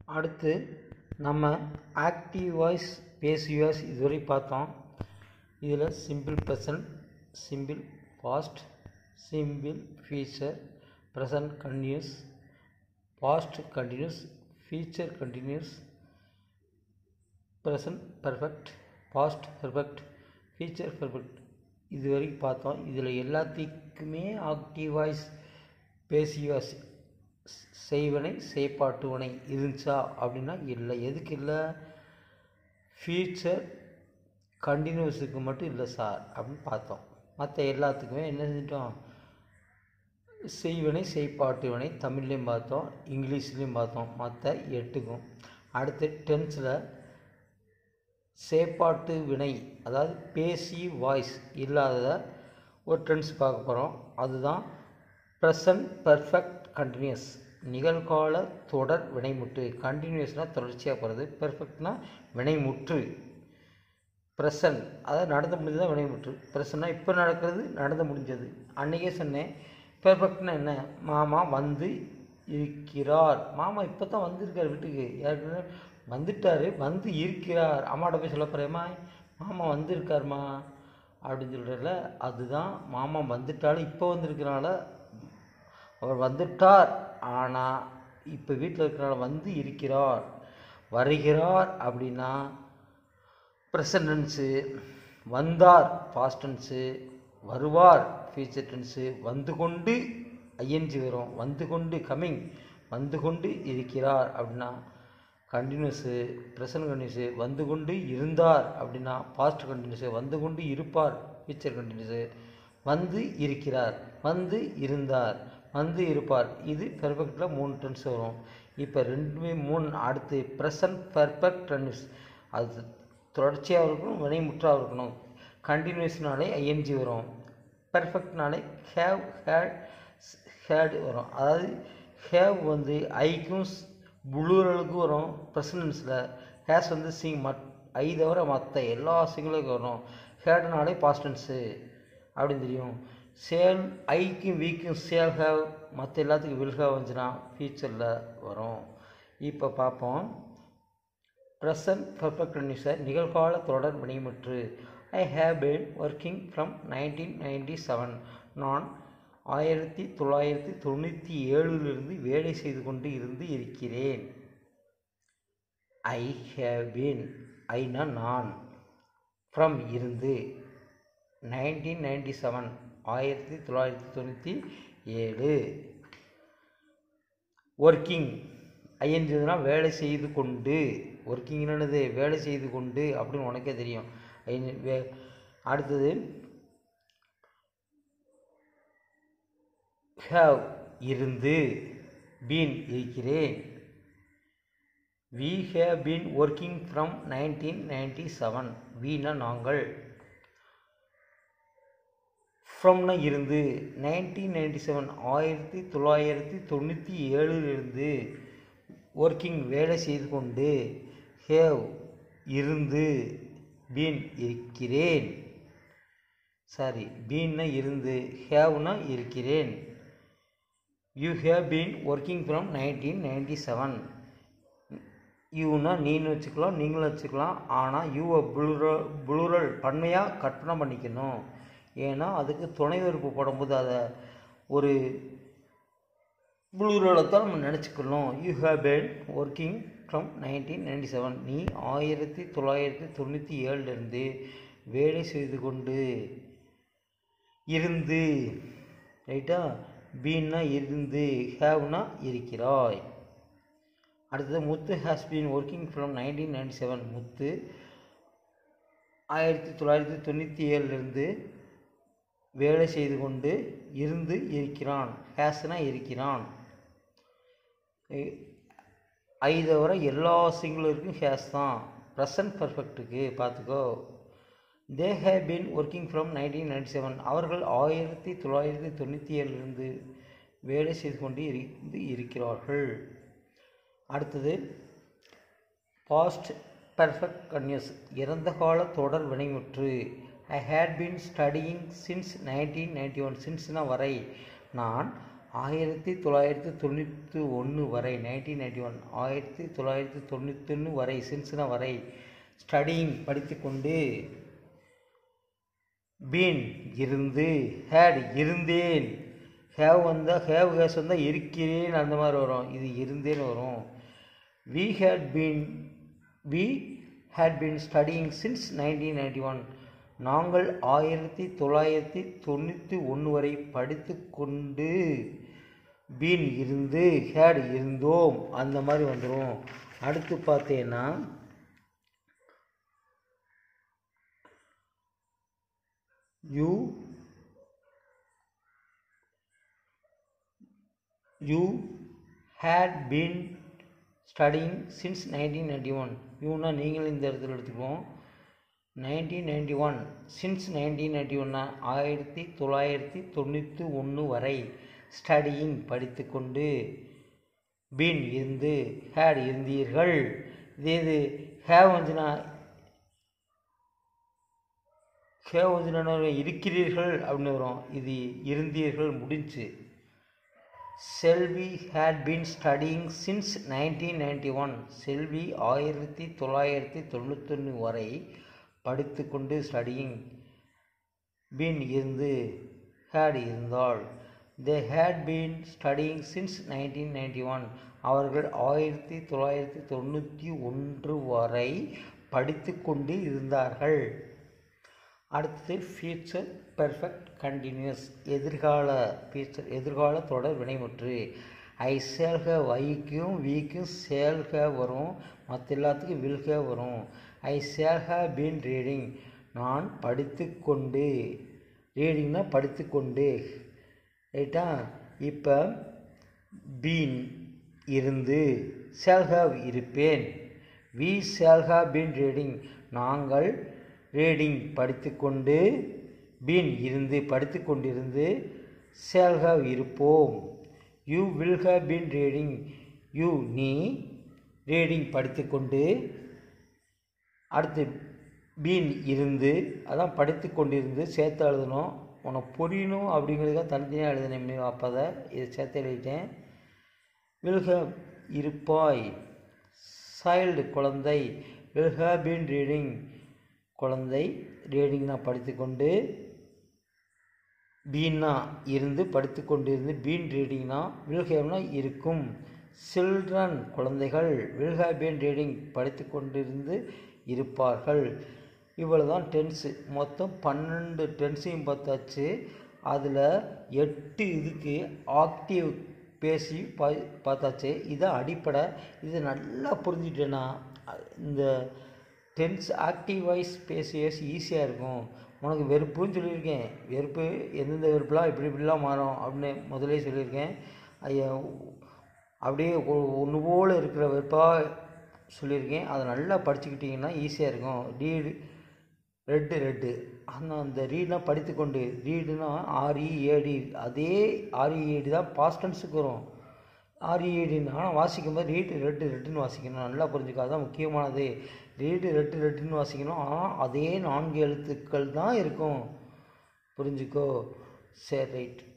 அடுத்து நம்ம active voice passive voice இதுவரை பார்த்தோம் இதில் simple present simple past simple future present continuous past continuous future continuous present perfect past perfect future perfect இது வரைக்கும் பார்த்தோம் இதில் எல்லாத்துக்குமே ஆக்டிவ் வாய்ஸ் பேசிவ் வாய்ஸ் செய்வனை செய்பாட்டுவனை இருந்துச்சா அப்படின்னா இல்லை எதுக்கு இல்லை ஃபியூச்சர் கண்டினியூஸுக்கு மட்டும் இல்லை சார் அப்படின்னு பார்த்தோம் மற்ற எல்லாத்துக்குமே என்ன செஞ்சிட்டோம் செய்வனை செய்பாட்டுவனை தமிழ்லேயும் பார்த்தோம் இங்கிலீஷ்லேயும் பார்த்தோம் மற்ற எட்டுக்கும் அடுத்து டென்ஸில் சேப்பாட்டு வினை அதாவது பேசி வாய்ஸ் இல்லாதத ஒரு டென்ஸ் பார்க்க போகிறோம் அதுதான் ப்ரெசன்ட் பர்ஃபெக்ட் கண்டினியூஸ் நிகழ்கால தொடர் வினைமுற்று கண்டினியூஸ்னால் தொடர்ச்சியாக போகிறது பெர்ஃபெக்ட்னா வினைமுற்று ப்ரெசன்ட் அதாவது நடந்து முடிஞ்சதான் வினைமுற்று ப்ரெசன்னா இப்போ நடக்கிறது நடந்து முடிஞ்சது அன்றைக்கே சொன்னேன் பெர்ஃபெக்ட்னா என்ன மாமா வந்து இருக்கிறார் மாமா இப்போ தான் வந்திருக்கார் வீட்டுக்கு ஏற்கனவே வந்துட்டார் வந்து இருக்கிறார் அம்மாட்ட போய் சொல்ல போகிறேம்மா மாமா வந்திருக்காருமா அப்படின்னு சொல்கிறல அதுதான் மாமா வந்துட்டாலும் இப்போ வந்திருக்கிறனால அவர் வந்துட்டார் ஆனால் இப்போ வீட்டில் இருக்கிறனால வந்து இருக்கிறார் வருகிறார் அப்படின்னா ப்ரெசன்ட் டென்ஸு வந்தார் பாஸ்ட் டென்ஸு வருவார் ஃபியூச்சர் டென்ஸு வந்து கொண்டு ஐஎன்ஜி வரும் வந்து கொண்டு கம்மிங் வந்து கொண்டு இருக்கிறார் அப்படின்னா கண்டினியூஸு ப்ரெசன்ட் கண்டினியூஸு வந்து கொண்டு இருந்தார் அப்படின்னா பாஸ்ட் கண்டினியூஸு வந்து கொண்டு இருப்பார் ஃபியூச்சர் கண்டினியூஸு வந்து இருக்கிறார் வந்து இருந்தார் வந்து இருப்பார் இது பெர்ஃபெக்டில் மூணு டென்ஸ் வரும் இப்போ ரெண்டுமே மூணு அடுத்து ப்ரெசன்ட் பர்ஃபெக்ட் டென்ஸ் அது தொடர்ச்சியாக இருக்கணும் வினைமுற்றாக இருக்கணும் கண்டினியூஸ்னாலே ஐஎன்ஜி வரும் பர்ஃபெக்ட்னாலே ஹேவ் ஹேட் ஹேட் வரும் அதாவது ஹேவ் வந்து ஐக்கும் புளூரலுக்கும் வரும் ப்ரெசன்டென்ஸில் ஹேஸ் வந்து சிங் மட் ஐ தவிர மற்ற எல்லா சிங்களுக்கும் வரும் ஹேடுனாலே பாஸ்டன்ஸு அப்படின்னு தெரியும் சேல் ஐக்கும் வீக்கும் சேல் ஹேவ் மற்ற எல்லாத்துக்கும் வில் ஹேவ் வந்துச்சுன்னா ஃபியூச்சரில் வரும் இப்போ பார்ப்போம் ப்ரெசன்ட் பர்ஃபெக்ட் கண்டிஷன் நிகழ்கால தொடர் வினைமுற்று I have been working from nineteen ninety seven நான் ஆயிரத்தி தொள்ளாயிரத்தி தொண்ணூற்றி ஏழிலிருந்து வேலை செய்து கொண்டு இருந்து இருக்கிறேன் ஐ ஹேவ் பீன் ஐனா நான் ஃப்ரம் இருந்து நைன்டீன் நைன்டி செவன் ஆயிரத்தி தொள்ளாயிரத்தி தொண்ணூற்றி ஏழு ஒர்க்கிங் ஐஎன்ஜினா வேலை செய்து கொண்டு ஒர்க்கிங் என்னது வேலை செய்து கொண்டு அப்படின்னு உனக்கே தெரியும் வே அடுத்தது ஹேவ் இருந்து பீன் இருக்கிறேன் we have been working from nineteen ninety seven வீனா நாங்கள் ஃப்ரம்னா இருந்து நைன்டீன் நைன்டி செவன் ஆயிரத்தி தொள்ளாயிரத்தி தொண்ணூற்றி ஏழிலிருந்து ஒர்க்கிங் வேலை செய்து கொண்டு ஹேவ் இருந்து பீன் இருக்கிறேன் சாரி பீன்னா இருந்து ஹேவ்னா இருக்கிறேன் you have been working from nineteen ninety seven யூனா நீன்னு வச்சுக்கலாம் நீங்களும் வச்சுக்கலாம் ஆனால் யூவை புளுரல் புளுரல் பன்மையாக கற்பனை பண்ணிக்கணும் ஏன்னா அதுக்கு துணை உறுப்பு போடும்போது அதை ஒரு புளூரலை தான் நம்ம நினச்சிக்கணும் you have been working from nineteen ninety seven நீ ஆயிரத்தி தொள்ளாயிரத்தி தொண்ணூற்றி ஏழுலேருந்து வேலை செய்து கொண்டு இருந்து ரைட்டா பீன்னா இருந்து ஹேவ்னா இருக்கிறாய் அடுத்தது Muthu has been working from nineteen ninety seven Muthu ஆயிரத்தி தொள்ளாயிரத்தி தொண்ணூற்றி ஏழுலேருந்து வேலை செய்து கொண்டு இருந்து இருக்கிறான் ஹேஸ்னா இருக்கிறான் ஐ தவிர எல்லா சிங்குலருக்கும் ஹேஸ் தான் ப்ரெசன்ட் பர்ஃபெக்ட்டுக்கு பார்த்துக்கோ they have been working from nineteen ninety seven அவர்கள் ஆயிரத்தி தொள்ளாயிரத்தி தொண்ணூற்றி ஏழிலிருந்து வேலை செய்து கொண்டு இருந்து இருக்கிறார்கள் அடுத்தது பாஸ்ட் பர்ஃபெக்ட் கன்யூஸ் இறந்த கால தொடர் வினைமுற்று I had been studying since nineteen ninety one சின்ஸ்னா வரை நான் ஆயிரத்தி தொள்ளாயிரத்தி தொண்ணூற்றி ஒன்று வரை நைன்டீன் நைன்டி ஒன் ஆயிரத்தி தொள்ளாயிரத்தி தொண்ணூத்தொன்று வரை சின்சினா வரை ஸ்டடியிங் படித்து கொண்டு பீன் இருந்து ஹேட் இருந்தேன் ஹேவ் வந்தால் ஹேவ் ஹேஸ் வந்தால் இருக்கிறேன் அந்த மாதிரி வரும் இது இருந்தேன்னு வரும் we had been we had been studying since nineteen ninety one நாங்கள் ஆயிரத்தி தொள்ளாயிரத்தி தொண்ணூற்றி ஒன்று வரை படித்து கொண்டு பீன் இருந்து ஹேட் இருந்தோம் அந்த மாதிரி வந்துடும் அடுத்து பார்த்தீங்கன்னா you you had been studying since nineteen ninety one யூனா நீங்கள் இந்த இடத்துல எடுத்துக்குவோம் nineteen ninety one since nineteen ninety ஒன்னா ஆயிரத்தி தொள்ளாயிரத்தி தொண்ணூற்றி ஒன்று வரை ஸ்டடியிங் படித்து கொண்டு பீன் இருந்து ஹேட் இருந்தீர்கள் இதே இது ஹேவ் வந்துன்னா ஹேவ் வந்துன்னா இருக்கிறீர்கள் அப்படின்னு வரும் இது இருந்தீர்கள் முடிஞ்சு Selvi had been studying since nineteen ninety one Selvi ஆயிரத்தி தொள்ளாயிரத்தி தொண்ணூத்தொன்று வரை படித்து கொண்டு ஸ்டடியிங் பீன் இருந்து ஹேட் இருந்தாள் they had been studying since nineteen ninety one அவர்கள் ஆயிரத்தி தொள்ளாயிரத்தி தொண்ணூற்றி ஒன்று வரை படித்து கொண்டு இருந்தார்கள் அடுத்தது ஃபியூச்சர் பெர்ஃபெக்ட் கண்டினியூஸ் எதிர்கால ஃபியூச்சர் எதிர்கால தொடர் வினைமுற்று ஐ சேல்க வைக்கும் வீக்கும் சேல்க வரும் மற்ற எல்லாத்துக்கும் வில்க வரும் ஐ சேல்க பீன் ரீடிங் நான் படித்து கொண்டு ரீடிங்னா படித்து கொண்டு ரைட்டா இப்போ பீன் இருந்து சேல்ஹாவ் இருப்பேன் வி சேல்ஹா பீன் ரீடிங் நாங்கள் ரீடிங் படித்துக்கொண்டு பீன் இருந்து படித்து கொண்டிருந்து சேல்ஹாவ் இருப்போம் you will have been reading you நீ ரீடிங் படித்துக்கொண்டு அடுத்து பீன் இருந்து அதான் படித்து கொண்டிருந்து சேர்த்து எழுதணும் உனக்கு புரியணும் அப்படிங்கிறதுக்காக தனித்தனியாக எழுதினேன் அப்போ தான் இதை சேர்த்து எழுதிட்டேன் வில் ஹவ் இருப்பாய் சைல்டு குழந்தை வில் ஹவ் பீன் ரீடிங் குழந்தை ரீடிங்னா படித்துக்கொண்டு பீன்னா இருந்து படித்து கொண்டிருந்து பீன் ரீடிங்னா வில்ஹேவ்னா இருக்கும் சில்ட்ரன் குழந்தைகள் வில்ஹேவ் பீன் ரீடிங் படித்து கொண்டிருந்து இருப்பார்கள் இவ்வளோ தான் டென்ஸு மொத்தம் பன்னெண்டு டென்ஸையும் பார்த்தாச்சு அதில் எட்டு இதுக்கு ஆக்டிவ் பேசி பா பார்த்தாச்சு இதான் அடிப்படை இது நல்லா புரிஞ்சுட்டேன்னா இந்த டென்ஸ் ஆக்டிவ் வாய்ஸ் பேசி பேசி ஈஸியாக இருக்கும் உனக்கு வெறுப்புன்னு சொல்லியிருக்கேன் வெறுப்பு எந்தெந்த வெறுப்புலாம் இப்படி இப்படிலாம் மாறும் அப்படின்னு முதலே சொல்லியிருக்கேன் ஐயா அப்படியே ஒன்று போல் இருக்கிற வெறுப்பாக சொல்லியிருக்கேன் அதை நல்லா படிச்சுக்கிட்டிங்கன்னா ஈஸியாக இருக்கும் ரீடு ரெட்டு ரெட்டு அந்த அந்த ரீட்லாம் படித்துக்கொண்டு ரீடுனா ஆர்இஏடி அதே ஆர்இஏடி தான் பாஸ்டன்ஸுக்கு வரும் ஆர்இஏடின்னு ஆனால் வாசிக்கும்போது ரீடு ரெட்டு ரெட்டுன்னு வாசிக்கணும் நல்லா புரிஞ்சுக்கோ அதுதான் முக்கியமானது ரீடு ரெட்டு ரெட்டுன்னு வாசிக்கணும் ஆனால் அதே நான்கு எழுத்துக்கள் தான் இருக்கும் புரிஞ்சுக்கோ சரி ரைட்